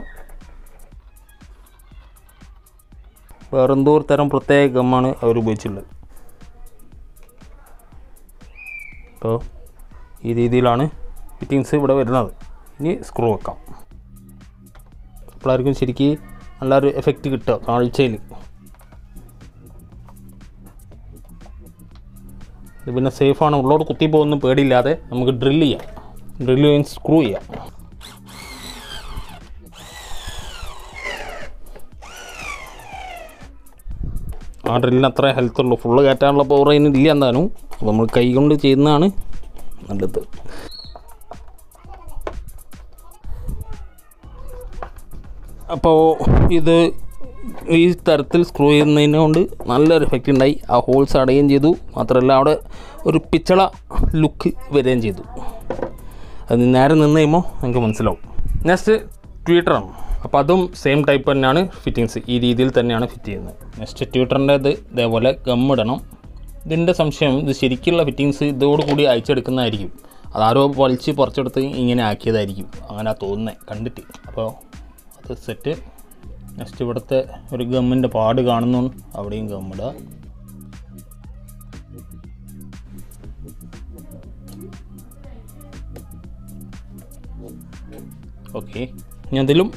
വേറെന്തോ ഒരു തരം പ്രത്യേക ഗമ്മാണ് അവർ ഉപയോഗിച്ചിട്ടുള്ളത് അപ്പോൾ ഈ രീതിയിലാണ് ഫിറ്റിങ്സ് ഇവിടെ വരുന്നത് ഇനി സ്ക്രൂ വെക്കാം അപ്പോഴായിരിക്കും ശരിക്ക് നല്ലൊരു എഫക്റ്റ് കിട്ടുക കാഴ്ചയിൽ ഇത് പിന്നെ സേഫാണ് ഉള്ളോട് കുത്തി പോകുന്ന പേടിയില്ലാതെ നമുക്ക് ഡ്രില്ല് ചെയ്യാം ഡ്രില്ല് ചെയ്യാൻ സ്ക്രൂ ചെയ്യാം ആ ഡ്രില്ലിന് അത്ര ഹെൽത്ത് ഉള്ളൂ ഫുള്ള് കയറ്റാനുള്ള പവർ അതിന് ഇല്ല എന്തായാലും അപ്പോൾ നമ്മൾ കൈ കൊണ്ട് ചെയ്യുന്നതാണ് നല്ലത് അപ്പോൾ ഇത് ഈ തരത്തിൽ സ്ക്രൂ ചെയ്യുന്നതിനെ കൊണ്ട് നല്ലൊരു എഫക്റ്റ് ഉണ്ടായി ആ ഹോൾസ് അടയുകയും ചെയ്തു മാത്രമല്ല അവിടെ ഒരു പിച്ചള ലുക്ക് വരികയും ചെയ്തു അത് നേരെ നിന്ന് കഴിയുമ്പോൾ നിങ്ങൾക്ക് മനസ്സിലാവും നെക്സ്റ്റ് ട്വിറ്ററാണ് അപ്പോൾ അതും സെയിം ടൈപ്പ് തന്നെയാണ് ഫിറ്റിങ്സ് ഈ രീതിയിൽ തന്നെയാണ് ഫിറ്റ് ചെയ്യുന്നത് നെക്സ്റ്റ് ട്വിറ്ററിൻ്റെ ഇത് ഇതേപോലെ ഗമ്മിടണം ഇതിൻ്റെ സംശയം ഇത് ശരിക്കുള്ള ഫിറ്റിങ്സ് ഇതോടുകൂടി അയച്ചെടുക്കുന്നതായിരിക്കും അതാരോ വലിച്ച് പറിച്ചെടുത്ത് ഇങ്ങനെ ആക്കിയതായിരിക്കും അങ്ങനെ തോന്നുന്നത് കണ്ടിട്ട് അപ്പോൾ അത് സെറ്റ് നെക്സ്റ്റ് ഇവിടുത്തെ ഒരു ഗമ്മിൻ്റെ പാട് കാണുന്നു അവിടെയും ഗമ്മിടുക ഓക്കെ ഇനി അതിലും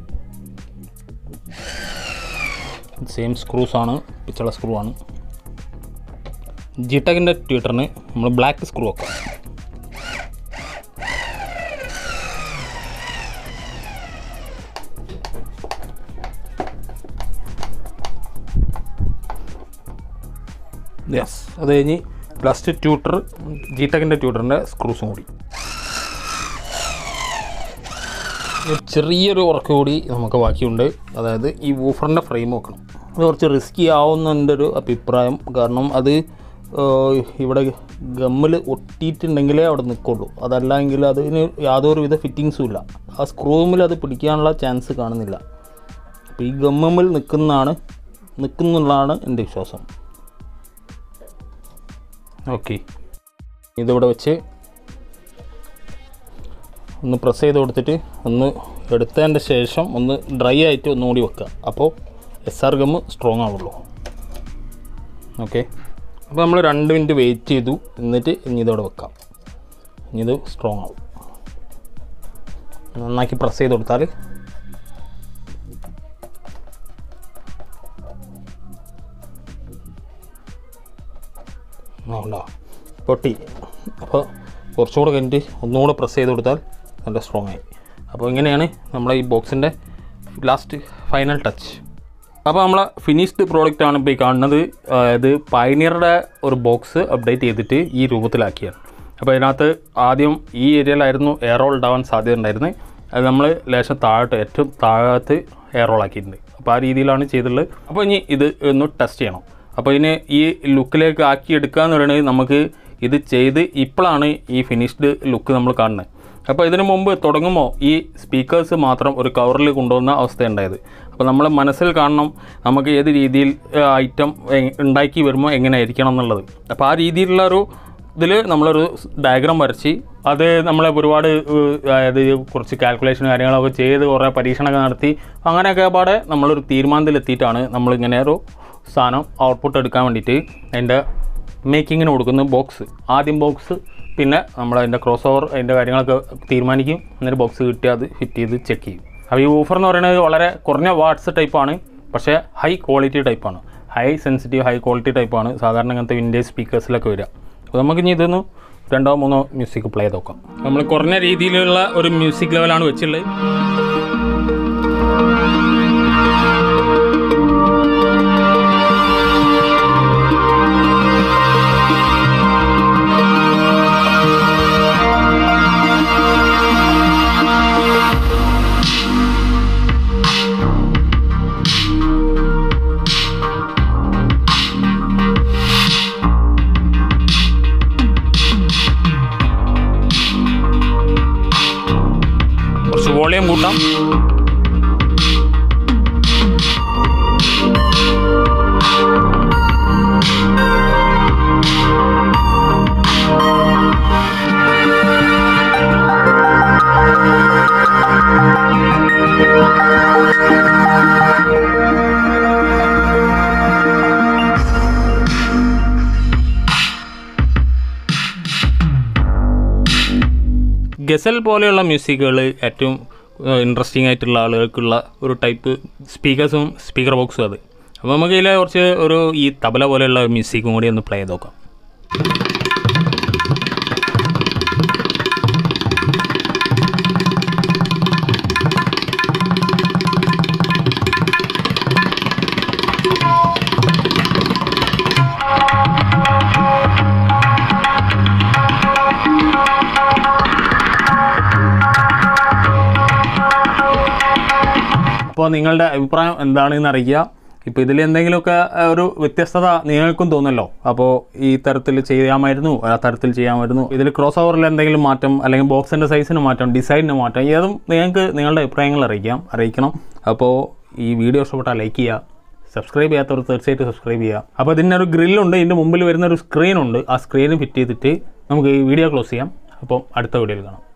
സെയിം സ്ക്രൂസ് ആണ് പിച്ചള സ്ക്രൂ ആണ് ജിടെക്കിൻ്റെ ട്വിറ്ററിന് നമ്മൾ ബ്ലാക്ക് സ്ക്രൂ വെക്കാം യെസ് അത് കഴിഞ്ഞ് ലാസ്റ്റ് ട്യൂട്ടർ ജിടെക്കിൻ്റെ ട്യൂട്ടറിൻ്റെ സ്ക്രൂസും കൂടി ഒരു ചെറിയൊരു വർക്ക് കൂടി നമുക്ക് ബാക്കിയുണ്ട് അതായത് ഈ വൂഫറിൻ്റെ ഫ്രെയിം വെക്കണം അത് കുറച്ച് റിസ്കി ആവുന്ന എൻ്റെ ഒരു അഭിപ്രായം കാരണം അത് ഏഹ്, ഇവിടെ ഗമ്മിൽ ഒട്ടിയിട്ടുണ്ടെങ്കിലേ അവിടെ നിൽക്കുള്ളൂ അതല്ലെങ്കിൽ അതിന് യാതൊരുവിധ ഫിറ്റിങ്സും ഇല്ല ആ സ്ക്രൂമിൽ അത് പിടിക്കാനുള്ള ചാൻസ് കാണുന്നില്ല അപ്പോൾ ഈ ഗമ്മിൽ നിൽക്കുന്നതാണ് നിൽക്കുന്നുള്ളതാണ് എൻ്റെ വിശ്വാസം ഓക്കെ ഇതിവിടെ വെച്ച് ഒന്ന് പ്രസ് ചെയ്ത് കൊടുത്തിട്ട് ഒന്ന് എടുത്തതിൻ്റെ ശേഷം ഒന്ന് ഡ്രൈ ആയിട്ട് ഒന്നുകൂടി വെക്കുക അപ്പോൾ എസ് ആർ ഗമ്മ് സ്ട്രോങ് ആവുള്ളൂ ഓക്കെ അപ്പോൾ നമ്മൾ രണ്ട് മിനിറ്റ് വെയിറ്റ് ചെയ്തു എന്നിട്ട് ഇനി ഇതോടെ വെക്കാം ഇനി ഇത് സ്ട്രോങ് ആവും നന്നാക്കി പ്രസ് ചെയ്ത് കൊടുത്താൽ ഉണ്ടോ പൊട്ടി അപ്പോൾ കുറച്ചുകൂടെ കഴിഞ്ഞിട്ട് ഒന്നുകൂടെ പ്രസ് ചെയ്ത് കൊടുത്താൽ നല്ല സ്ട്രോങ് ആയി അപ്പോൾ ഇങ്ങനെയാണ് നമ്മളെ ഈ ബോക്സിൻ്റെ ലാസ്റ്റ് ഫൈനൽ ടച്ച് അപ്പോൾ നമ്മളെ ഫിനിഷ്ഡ് പ്രോഡക്റ്റ് ആണ് ഇപ്പോൾ ഈ കാണുന്നത് ഇത് പൈനിയറുടെ ഒരു ബോക്സ് അപ്ഡേറ്റ് ചെയ്തിട്ട് ഈ രൂപത്തിലാക്കിയാണ് അപ്പോൾ ഇതിനകത്ത് ആദ്യം ഈ ഏരിയയിലായിരുന്നു എയർ റോൾ ഉണ്ടാവാൻ സാധ്യത ഉണ്ടായിരുന്നത് അത് നമ്മൾ ലേശം താഴോട്ട് ഏറ്റവും താഴത്ത് എയർ റോൾ ആക്കിയിട്ടുണ്ട് അപ്പോൾ ആ രീതിയിലാണ് ചെയ്തിട്ടുള്ളത് അപ്പോൾ ഇനി ഇത് ഒന്ന് ടെസ്റ്റ് ചെയ്യണം അപ്പോൾ ഇതിന് ഈ ലുക്കിലേക്ക് ആക്കി എടുക്കുക എന്ന് പറയുന്നത് നമുക്ക് ഇത് ചെയ്ത് ഇപ്പോഴാണ് ഈ ഫിനിഷ്ഡ് ലുക്ക് നമ്മൾ കാണുന്നത് അപ്പോൾ ഇതിനു മുമ്പ് തുടങ്ങുമ്പോൾ ഈ സ്പീക്കേഴ്സ് മാത്രം ഒരു കവറിൽ കൊണ്ടുവന്ന അവസ്ഥയുണ്ടായത് അപ്പോൾ നമ്മൾ മനസ്സിൽ കാണണം നമുക്ക് ഏത് രീതിയിൽ ഐറ്റം ഉണ്ടാക്കി വരുമ്പോൾ എങ്ങനെ ആയിരിക്കണം എന്നുള്ളത് അപ്പോൾ ആ രീതിയിലുള്ള ഒരു ഇതിൽ നമ്മളൊരു ഡയഗ്രാം വരച്ച് അത് നമ്മളെ ഒരുപാട് ഏഹ്, അതായത് കുറച്ച് കാൽക്കുലേഷൻ കാര്യങ്ങളൊക്കെ ചെയ്ത് കുറേ പരീക്ഷണമൊക്കെ നടത്തി അങ്ങനെയൊക്കെ പാടെ നമ്മളൊരു തീരുമാനത്തിലെത്തിയിട്ടാണ് നമ്മളിങ്ങനെ ഒരു സാധനം ഔട്ട്പുട്ട് എടുക്കാൻ വേണ്ടിയിട്ട് അതിൻ്റെ മേക്കിങ്ങിന് കൊടുക്കുന്ന ബോക്സ് ആദ്യം ബോക്സ് പിന്നെ നമ്മൾ അതിൻ്റെ ക്രോസ് ഓവർ അതിൻ്റെ കാര്യങ്ങളൊക്കെ തീരുമാനിക്കും എന്നിട്ട് ബോക്സ് കിട്ടി അത് ഫിറ്റ് ചെയ്ത് ചെക്ക് ചെയ്യും അപ്പോൾ ഈ ഊഫർ എന്ന് പറയുന്നത് വളരെ കുറഞ്ഞ വാട്ട്സ് ടൈപ്പാണ് പക്ഷേ ഹൈ ക്വാളിറ്റി ടൈപ്പാണ് ഹൈ സെൻസിറ്റീവ് ഹൈ ക്വാളിറ്റി ടൈപ്പാണ് സാധാരണ ഇങ്ങനത്തെ വിൻഡേജ് സ്പീക്കേഴ്സിലൊക്കെ വരിക അപ്പോൾ നമുക്ക് ഇനി ഇതൊന്ന് രണ്ടോ മൂന്നോ മ്യൂസിക് പ്ലേ ചെയ്ത് നോക്കാം നമ്മൾ കുറഞ്ഞ രീതിയിലുള്ള ഒരു മ്യൂസിക് ലെവലാണ് വെച്ചുള്ളത് കുറച്ച് വോളിയം കൂട്ടാം ഗസൽ പോലെയുള്ള മ്യൂസിക്കുകൾ ഏറ്റവും ഇൻട്രസ്റ്റിംഗ് ആയിട്ടുള്ള ആളുകൾക്കുള്ള ഒരു ടൈപ്പ് സ്പീക്കേഴ്സും സ്പീക്കർ ബോക്സും അത് അപ്പോൾ നമുക്ക് ഇതിൽ കുറച്ച് ഒരു ഈ തബല പോലെയുള്ള മ്യൂസിക്കും കൂടി ഒന്ന് പ്ലേ ചെയ്ത് നോക്കാം അപ്പോൾ നിങ്ങളുടെ അഭിപ്രായം എന്താണെന്ന് അറിയിക്കുക ഇപ്പോൾ ഇതിൽ എന്തെങ്കിലുമൊക്കെ ആ, ഒരു വ്യത്യസ്തത നിങ്ങൾക്കും തോന്നല്ലോ അപ്പോൾ ഈ തരത്തിൽ ചെയ്യാമായിരുന്നു ആ തരത്തിൽ ചെയ്യാമായിരുന്നു ഇതിൽ ക്രോസ് ഓവറിൽ എന്തെങ്കിലും മാറ്റം അല്ലെങ്കിൽ ബോക്സിൻ്റെ സൈസിന് മാറ്റം ഡിസൈനിന് മാറ്റം ഏതും നിങ്ങൾക്ക് നിങ്ങളുടെ അഭിപ്രായങ്ങൾ അറിയിക്കാം അറിയിക്കണം അപ്പോൾ ഈ വീഡിയോ ഇഷ്ടപ്പെട്ടാൽ ലൈക്ക് ചെയ്യുക സബ്സ്ക്രൈബ് ചെയ്യാത്തവർ തീർച്ചയായിട്ടും സബ്സ്ക്രൈബ് ചെയ്യുക അപ്പോൾ ഇതിൻ്റെ ഒരു ഗ്രില്ലുണ്ട് ഇതിൻ്റെ മുമ്പിൽ വരുന്ന ഒരു സ്ക്രീനുണ്ട് ആ സ്ക്രീൻ ഫിറ്റ് ചെയ്തിട്ട് നമുക്ക് ഈ വീഡിയോ ക്ലോസ് ചെയ്യാം അപ്പോൾ അടുത്ത വീഡിയോയിൽ കാണാം